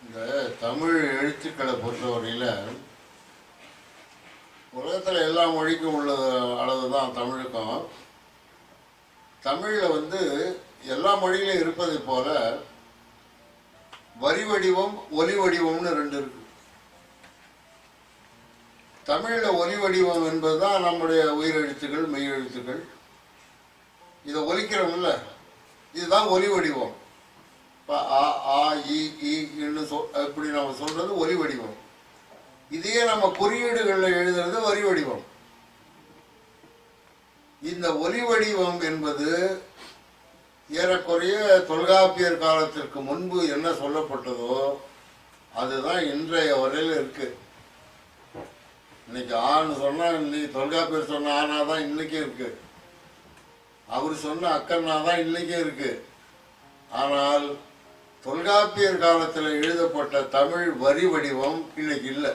இந்த தமிழ் எழுத்துக்களை பொறுத்தவரையில் உலகத்தில் எல்லா மொழிக்கும் உள்ள அளவு தான் தமிழுக்கும் தமிழில் வந்து எல்லா மொழியிலும் இருப்பதை போல வரி வடிவம் ஒலி வடிவம்னு ரெண்டு இருக்கு தமிழில் ஒலி வடிவம் என்பது தான் நம்முடைய உயிரெழுத்துக்கள் மெய் எழுத்துக்கள் இதை ஒலிக்கிறோம்ல இதுதான் ஒலி வடிவம் இப்போ ஆ ஆ இ ஈன்னு சொல் இப்படி நம்ம சொல்றது ஒலி வடிவம் இதையே நம்ம குறியீடுகளில் எழுதுறது வரி வடிவம் இந்த ஒலி வடிவம் என்பது ஏறக்குறைய தொல்காப்பியர் காலத்திற்கு முன்பு என்ன சொல்லப்பட்டதோ அதுதான் இன்றைய வரையில் இருக்கு இன்னைக்கு ஆன்னு சொன்னா இன்னைக்கு தொல்காப்பியர் சொன்ன ஆனா தான் இன்னைக்கும் இருக்கு அவர் சொன்ன அக்கன்னா தான் இன்னைக்கும் இருக்கு ஆனால் தொல்காப்பியர் காலத்தில் எழுதப்பட்ட தமிழ் வரி வடிவம் இன்னைக்கு இல்லை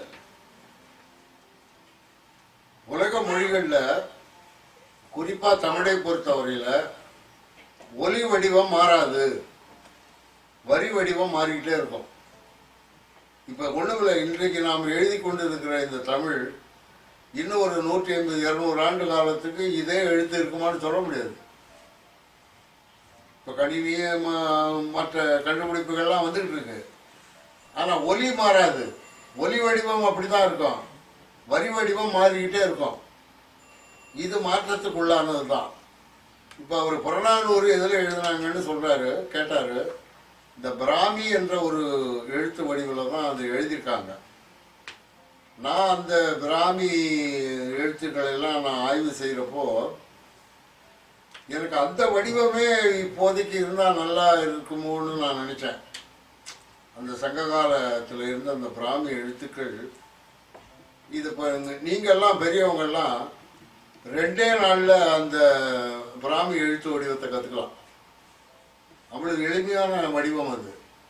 உலக மொழிகளில் குறிப்பா தமிழை பொறுத்தவரையில ஒலி வடிவம் மாறாது வரி வடிவம் மாறிக்கிட்டே இருக்கும் இப்ப ஒண்ணுமில்ல இன்றைக்கு நாம் எழுதி கொண்டிருக்கிற இந்த தமிழ் இன்னும் ஒரு நூற்றி ஐம்பது இருநூறு ஆண்டு காலத்துக்கு இதே எழுத்து இருக்குமான்னு சொல்ல முடியாது இப்போ கணினி ம- மற்ற கண்டுபிடிப்புகள்லாம் வந்துட்டு இருக்கு ஆனா ஒலி மாறாது ஒலி வடிவம் அப்படிதான் இருக்கும் வரி வடிவம் மாறிக்கிட்டே இருக்கும் இது மாற்றத்துக்குள்ளானது தான் இப்போ அவர் புறநானூறு எதில் எழுதுனாங்கன்னு சொல்றாரு கேட்டாரு இந்த பிராமி என்ற ஒரு எழுத்து வடிவில் தான் அது எழுதியிருக்காங்க நான் அந்த பிராமி எழுத்துக்களை எல்லாம் நான் ஆய்வு செய்கிறப்போ எனக்கு அந்த வடிவமே இப்போதைக்கு இருந்தால் நல்லா இருக்குமோன்னு நான் நினச்சேன் அந்த சங்க காலத்தில் இருந்த அந்த பிராமி எழுத்துக்கள் இது இப்போ நீங்கள்லாம் பெரியவங்கெல்லாம் ரெண்டே நாளில் அந்த பிராமி எழுத்து வடிவத்தை கற்றுக்கலாம் அவ்வளவு எளிமையான வடிவம் அது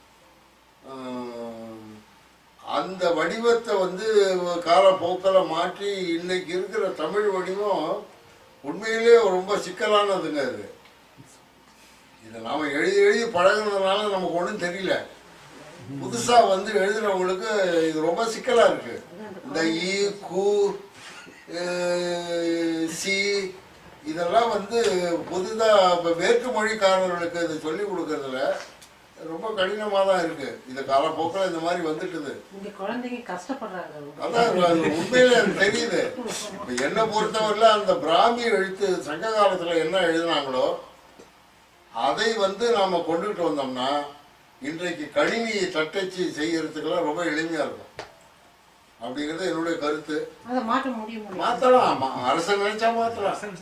ஆஹ், அந்த வடிவத்தை வந்து காலப்போக்கில் மாற்றி இன்னைக்கு இருக்கிற தமிழ் வடிவம் உண்மையிலேயே ரொம்ப சிக்கலானதுங்க அது இதை நாம எழுதி எழுதி பழகுனதுனால நமக்கு ஒன்றும் தெரியல புதுசா வந்து எழுதுறவங்களுக்கு இது ரொம்ப சிக்கலா இருக்கு இந்த ஈ கு அஹ், சி இதெல்லாம் வந்து புதுதா இப்போ வேற்று மொழிக்காரர்களுக்கு இதை சொல்லி கொடுக்கறதுல ரொம்ப கடினமாக தான் இருக்கு இது காலப்போக்கில் இந்த மாதிரி வந்துட்டுது இங்க குழந்தைங்க கஷ்டப்படுறாங்க அதான் அது உண்மையில எனக்கு தெரியுது இப்ப என்னை பொறுத்தவரையில அந்த பிராமி எழுத்து சங்க காலத்துல என்ன எழுதினாங்களோ அதை வந்து நாம கொண்டுகிட்டு வந்தோம்னா இன்றைக்கு கணினி தட்டச்சு செய்யறதுக்கெல்லாம் ரொம்ப எளிமையா இருக்கும் அப்படிங்கிறது என்னுடைய கருத்து அதை மாற்ற முடியும் மாத்தலாம் மா- அரசன் நினைச்சா மாத்தலாம்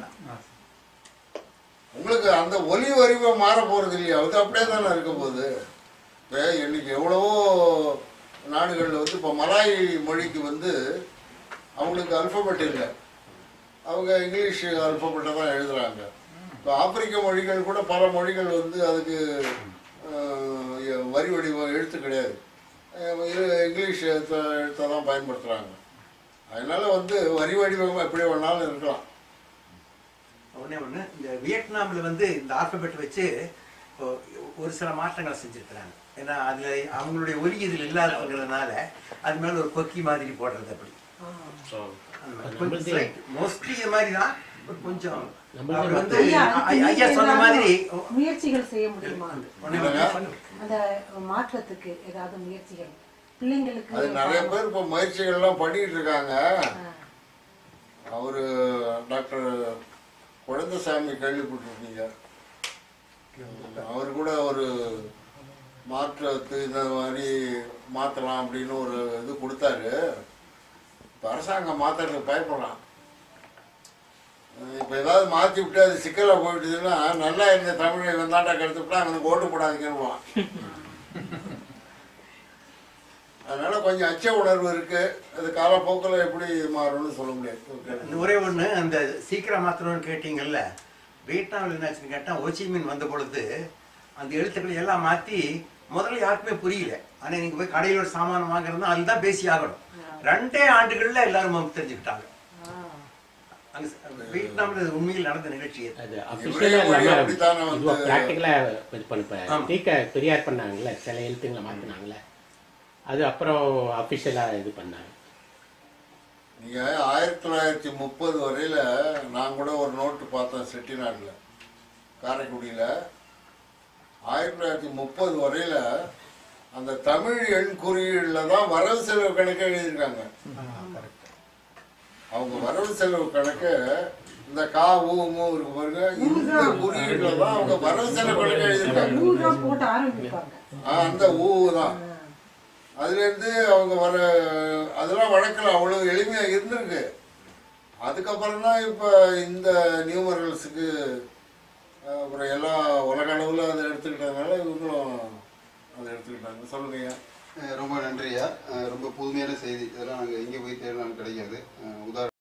உங்களுக்கு அந்த ஒலி வரிவம் மாற போறது இல்லையா அது அப்படியே தானே இருக்க போகுது இப்போ இன்னைக்கு எவ்வளவோ நாடுகளில் வந்து இப்போ மலாய் மொழிக்கு வந்து அவங்களுக்கு அல்பபெட் இல்லை அவங்க இங்கிலீஷ் அல்பபெட்டை தான் எழுதுறாங்க இப்போ ஆப்பிரிக்க மொழிகள் கூட பல மொழிகள் வந்து அதுக்கு அஹ், எ- வரி வடிவம் எழுத்து கிடையாது அஹ், இரு- இங்கிலீஷ் எழுத்த எழுத்தை தான் பயன்படுத்துகிறாங்க அதனால வந்து வரி வடிவம் எப்படி வேணாலும் இருக்கலாம் ஒண்ணே ஒண்ணு இந்த வியட்நாம்ல வந்து இந்த ஆல்பபெட் வச்சு இப்போ ஒரு சில மாற்றங்களை செஞ்சிருக்கிறாங்க ஏன்னா அதுல அவங்களுடைய ஒலி இதில் இல்லாததுங்கிறதுனால அது மேல ஒரு கொக்கி மாதிரி போடுறது அப்படி அந்த மாதிரி கொஞ்சம் slight. mostly இது மாதிரி தான் but கொஞ்சம் நம்மளுக்கு அவர் வந்து ஐயா, ஐ- ஐயா சொன்ன மாதிரி முயற்சிகள் செய்ய முடியுமா ஒண்ணே ஒண்ணு. அந்த மாற்றத்துக்கு ஏதாவது முயற்சிகள் பிள்ளைங்களுக்கு அது நிறைய பேர் இப்போ முயற்சிகள்லாம் பண்ணிட்டு இருக்காங்க அவரு டாக்டர் குழந்தைசாமி கேள்விப்பட்டிருக்கீங்க அவர் கூட ஒரு மாற்றத்து இந்த மாதிரி மாற்றலாம் அப்படின்னு ஒரு இது கொடுத்தாரு இப்போ அரசாங்கம் மாற்றுறதுக்கு பயப்படுறான் இப்போ ஏதாவது மாற்றி விட்டு அது சிக்கலாக போயிட்டுதுன்னா நல்லா இருந்த தமிழை வந்தாண்டா கெடுத்துவிட்டா அவனுக்கு ஓட்டு போடாதீங்கன்னுவான் அதனால கொஞ்சம் அச்ச உணர்வு இருக்கு அது காலப்போக்கில் எப்படி மாறும்னு சொல்ல முடியாது இந்த ஒரே ஒண்ணு அந்த சீக்கிரம் மாத்திரம்னு கேட்டீங்கல்ல வியட்நாமில் என்னாச்சுன்னு கேட்டா ஓச்சிமின் வந்த பொழுது அந்த எழுத்துக்களை எல்லாம் மாத்தி முதல்ல யாருக்குமே புரியல ஆனா நீங்க போய் கடையில் ஒரு சாமான் வாங்குறதுனா அதுதான் பேசி ஆகணும் ரெண்டே ஆண்டுகள்ல எல்லாரும் தெரிஞ்சுக்கிட்டாங்க அங்க ச- வியட்நாம்ல இது உண்மையில் நடந்த நிகழ்ச்சி அது. அது இவரே அஃபிஷியலாக மொழி இல்லாமல் அப்படித்தானே வந்து- இதுவாக ப்ராக்டிக்கலாக இது பண்ண ஆமா. டீக்க பெரியார் பண்ணாங்கல்ல சில எழுத்துங்களை மாற்றினாங்கல்ல அது அப்புறம் அஃபிஷியலாக இது பண்ணாங்க நீங்கள் ஆயிரத்தி தொள்ளாயிரத்தி முப்பது வரையில் நான் கூட ஒரு நோட்டு பார்த்தேன் செட்டிநாட்டில் காரைக்குடியில் ஆயிரத்தி தொள்ளாயிரத்தி முப்பது வரையில் அந்த தமிழ் எண் குறியீடில் தான் வரவு செலவு கணக்கை எழுதியிருக்காங்க அவங்க வரவு செலவு கணக்கு இந்த கா ஊ மூ இருக்கு பாருங்க இந்த குறியீடில் தான் அவங்க வரவு செலவு கணக்கு எழுதியிருக்காங்க நூறு ரூபா போட்டு ஆரம்பிப்பாங்க ஆ, அந்த ஊ தான் அதுலேருந்து அவங்க வர அதெல்லாம் வழக்கில் அவ்வளோ எளிமையாக இருந்திருக்கு அதுக்கப்புறம் தான் இப்போ இந்த நியூமரல்ஸுக்கு அப்புறம் எல்லா உலக அளவில் அதை எடுத்துக்கிட்டதுனால இவங்களும் அதை எடுத்துக்கிட்டாங்க சொல்லுங்கய்யா அஹ் ரொம்ப நன்றியா அஹ் ரொம்ப புதுமையான செய்தி இதெல்லாம் நாங்கள் எங்கே போய் தேடினாலும் கிடைக்காது அஹ் உதாரணம்